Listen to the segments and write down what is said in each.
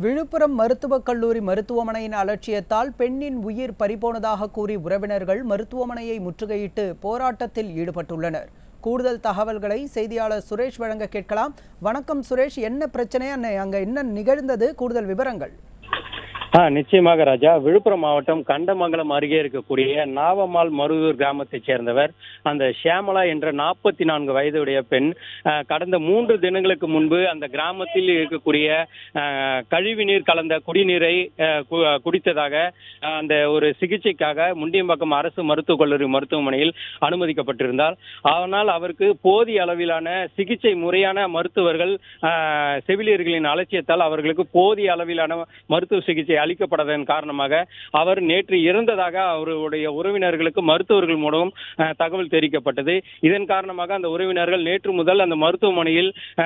விழுப்புரம் மருத்துவக் கல்லூரி மருத்துவமனையின் அலட்சியத்தால் பெண்ணின் உயிர் பறிபோனதாக கூறி உறவினர்கள் மருத்துவமனையை முற்றுகையிட்டு போராட்டத்தில் ஈடுபட்டுள்ளனர் கூடுதல் தகவல்களை செய்தியாளர் சுரேஷ் வழங்க கேட்கலாம் வணக்கம் சுரேஷ் என்ன பிரச்சனை அன்னை அங்க என்ன நிகழ்ந்தது கூடுதல் விவரங்கள் ஆ நிச்சயமாக ராஜா விழுப்புரம் மாவட்டம் கண்டமங்கலம் அருகே இருக்கக்கூடிய நாவமால் மருதூர் கிராமத்தைச் சேர்ந்தவர் அந்த ஷியாமலா என்ற நாற்பத்தி நான்கு வயதுடைய பெண் ஆ, கடந்த மூன்று தினங்களுக்கு முன்பு அந்த கிராமத்தில் இருக்கக்கூடிய ஆ, கழிவுநீர் கலந்த குடிநீரை ஆ, கு- குடித்ததாக ஆ, அந்த ஒரு சிகிச்சைக்காக முண்டியம்பாக்கம் அரசு மருத்துவக் கல்லூரி மருத்துவமனையில் அனுமதிக்கப்பட்டிருந்தார் ஆனால் அவருக்கு போதிய அளவிலான சிகிச்சை முறையான மருத்துவர்கள் ஆ, செவிலியர்களின் அலட்சியத்தால் அவர்களுக்கு போதிய அளவிலான மருத்துவ சிகிச்சை அளிக்கப்படாததன் காரணமாக அவர் நேற்று இறந்ததாக அவருடைய உறவினர்களுக்கு மருத்துவர்கள் மூலம் அஹ், தகவல் தெரிவிக்கப்பட்டது இதன் காரணமாக அந்த உறவினர்கள் நேற்று முதல் அந்த மருத்துவமனையில்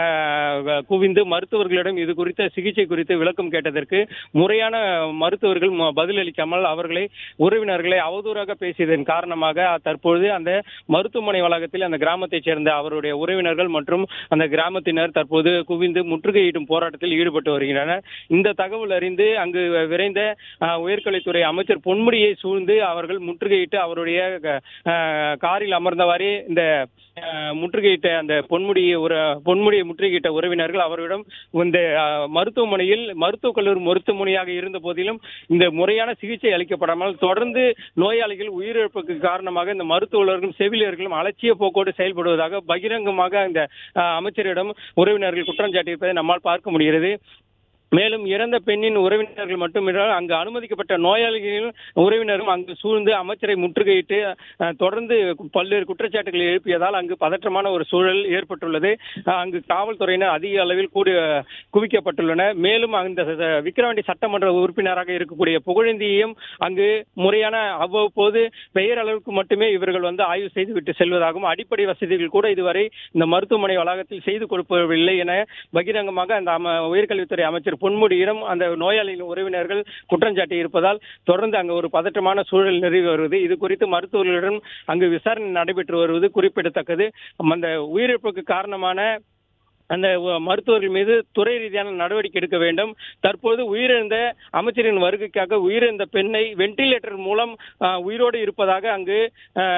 அஹ், குவிந்து மருத்துவர்களிடம் இது குறித்த சிகிச்சை குறித்து விளக்கம் கேட்டதற்கு முறையான மருத்துவர்கள் ம- பதிலளிக்காமல் அவர்களை உறவினர்களை அவதூறாக பேசியதன் காரணமாக தற்பொழுது அந்த மருத்துவமனை வளாகத்தில் அந்த கிராமத்தைச் சேர்ந்த அவருடைய உறவினர்கள் மற்றும் அந்த கிராமத்தினர் தற்போது குவிந்து முற்றுகையிடும் போராட்டத்தில் ஈடுபட்டு வருகின்றனர் இந்த தகவல் அறிந்து அங்கு விரைந்த அஹ், உயர்கல்வித்துறை அமைச்சர் பொன்முடியை சூழ்ந்து அவர்கள் முற்றுகையிட்டு அவருடைய அஹ், காரில் அமர்ந்தவாறே இந்த அஹ், முற்றுகையிட்ட அந்த பொன்முடியை ஒரு பொன்முடியை முற்றுகையிட்ட உறவினர்கள் அவரிடம் இந்த அஹ், மருத்துவமனையில் மருத்துவக் கல்லூரி மருத்துவமனையாக இருந்த போதிலும் இந்த முறையான சிகிச்சை அளிக்கப்படாமல் தொடர்ந்து நோயாளிகள் உயிரிழப்புக்கு காரணமாக இந்த மருத்துவர்களும் செவிலியர்களும் அலட்சிய போக்கோடு செயல்படுவதாக பகிரங்கமாக இந்த அஹ், அமைச்சரிடம் உறவினர்கள் குற்றம் சாட்டியிருப்பதை நம்மால் பார்க்க முடிகிறது மேலும் இறந்த பெண்ணின் உறவினர்கள் மட்டுமில்லாமல் அங்கு அனுமதிக்கப்பட்ட நோயாளிகளின் உறவினரும் அங்கு சூழ்ந்து அமைச்சரை முற்றுகையிட்டு அஹ், தொடர்ந்து பல்வேறு குற்றச்சாட்டுகளை எழுப்பியதால் அங்கு பதற்றமான ஒரு சூழல் ஏற்பட்டுள்ளது அஹ், அங்கு காவல்துறையினர் அதிக அளவில் கூடி குவிக்கப்பட்டுள்ளனர் மேலும் அந்த ச- விக்கிரவாண்டி சட்டமன்ற உறுப்பினராக இருக்கக்கூடிய புகழேந்தியையும் அங்கு முறையான அவ்வப்போது பெயர் அளவுக்கு மட்டுமே இவர்கள் வந்து ஆய்வு செய்துவிட்டு செல்வதாகவும் அடிப்படை வசதிகள் கூட இதுவரை இந்த மருத்துவமனை வளாகத்தில் செய்து கொடுப்பதில்லை என பகிரங்கமாக அந்த அம- உயர்கல்வித்துறை அமைச்சர் பொன்முடியிடம் அந்த நோயாளியின் உறவினர்கள் குற்றம் சாட்டி இருப்பதால் தொடர்ந்து அங்கு ஒரு பதற்றமான சூழல் நிறுவி வருவது இது குறித்து மருத்துவர்களிடம் அங்கு விசாரணை நடைபெற்று வருவது குறிப்பிடத்தக்கது அந்த உயிரிழப்புக்கு காரணமான அந்த உ- மருத்துவர்கள் மீது துறை ரீதியான நடவடிக்கை எடுக்க வேண்டும் தற்போது உயிரிழந்த அமைச்சரின் வருகைக்காக உயிரிழந்த பெண்ணை வென்டிலேட்டர் மூலம் ஆ, உயிரோடு இருப்பதாக அங்கு ஆ,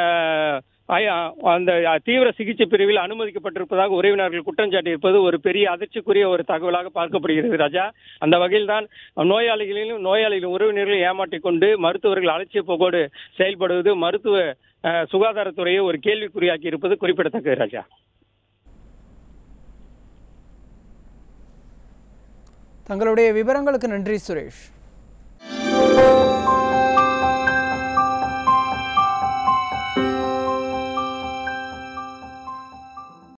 ஆய- அந்த தீவிர சிகிச்சை பிரிவில் அனுமதிக்கப்பட்டிருப்பதாக உறவினர்கள் குற்றம் சாட்டியிருப்பது ஒரு பெரிய அதிர்ச்சிக்குரிய ஒரு தகவலாக பார்க்கப்படுகிறது ராஜா அந்த வகையில் தான் நோயாளிகளிலும் நோயாளிகளின் உறவினர்களை ஏமாற்றிக் கொண்டு மருத்துவர்கள் அலட்சிய போக்கோடு செயல்படுவது மருத்துவ அஹ், சுகாதாரத்துறையை ஒரு கேள்விக்குறியாக்கி இருப்பது குறிப்பிடத்தக்கது ராஜா தங்களுடைய விவரங்களுக்கு நன்றி சுரேஷ்